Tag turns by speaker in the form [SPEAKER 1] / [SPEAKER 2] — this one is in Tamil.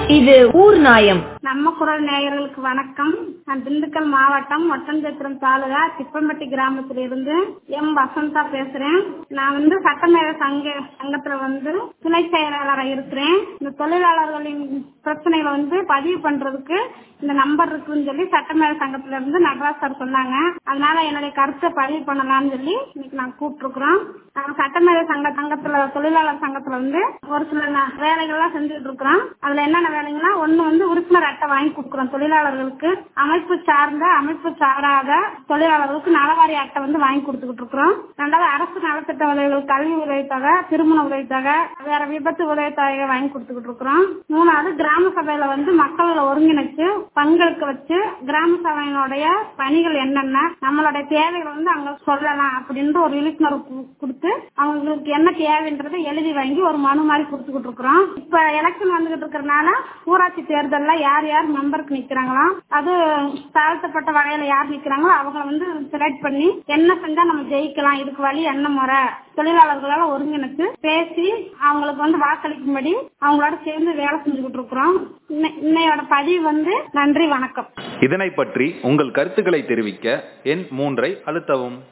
[SPEAKER 1] இது ஊர் நாயம்
[SPEAKER 2] நம்ம குரல் நேயர்களுக்கு வணக்கம் நான் திண்டுக்கல் மாவட்டம் ஒட்டஞ்சத்திரம் தாலுகா திப்பம்பட்டி கிராமத்துல இருந்து எம் வசந்தா பேசுறேன் நான் வந்து சட்டமேல சங்க சங்கத்துல வந்து துணை செயலாளராக இருக்கிறேன் இந்த தொழிலாளர்களின் பிரச்சனைகளை வந்து பதிவு பண்றதுக்கு இந்த நம்பர் இருக்குன்னு சொல்லி சட்டமேல சங்கத்துல இருந்து நடராஜ் சார் சொன்னாங்க அதனால என்னுடைய கருத்தை பதிவு பண்ணலாம்னு சொல்லி இன்னைக்கு நான் கூப்பிட்டுருக்குறோம் நாங்க சட்டமேல சங்க சங்கத்துல தொழிலாளர் சங்கத்துல வந்து ஒரு சில ந- வேலைகள்லாம் செஞ்சுட்டு இருக்கிறோம் அதுல என்னென்ன வேலைங்கன்னா ஒண்ணு வந்து உறுப்பினர் அட்டை வாங்கி கொடுக்குறோம் தொழிலாளர்களுக்கு அமைப்பு சார்ந்த அமைப்பு சாராத தொழிலாளர்களுக்கு நலவாரி அட்டை வந்து வாங்கி கொடுத்துக்கிட்டு இருக்கிறோம் ரெண்டாவது அரசு நலத்திட்ட உதவிகள் கல்வி உதவித்தொகை திருமண உதவித்தொகை வேற விபத்து உதவித்தொகை வாங்கி கொடுத்துக்கிட்டு இருக்கிறோம் மூணாவது கிராம சபையில வந்து மக்களை ஒருங்கிணைச்சு பங்கெடுக்க வச்சு கிராம சபையினுடைய பணிகள் என்னென்ன நம்மளுடைய தேவைகளை வந்து அங்க சொல்லலாம் அப்படின்ற ஒரு விழிப்புணர்வு கு- கொடுத்து அவங்களுக்கு என்ன தேவைன்றதை எழுதி வாங்கி ஒரு மனு மாதிரி கொடுத்துக்கிட்டு இருக்கிறோம் இப்ப எலெக்ஷன் வந்துகிட்டு இருக்கறனால ஊராட்சி தேர்தல்ல யார் யார் மெம்பருக்கு நிக்கிறாங்களோ அது தாழ்த்தப்பட்ட வகையில யார் நிக்கிறாங்களோ அவங்கள வந்து செலக்ட் பண்ணி என்ன செஞ்சா நம்ம ஜெயிக்கலாம் இதுக்கு வழி என்ன முறை தொழிலாளர்களால ஒருங்கிணைச்சு பேசி அவங்களுக்கு வந்து வாக்களிக்கும்படி அவங்களோட சேர்ந்து வேலை செஞ்சுக்கிட்டு இருக்கிறோம் இன்னை- இன்னையோட பதிவு வந்து நன்றி வணக்கம்
[SPEAKER 3] இதனை பற்றி உங்கள் கருத்துக்களை தெரிவிக்க எண் மூன்றை அழுத்தவும்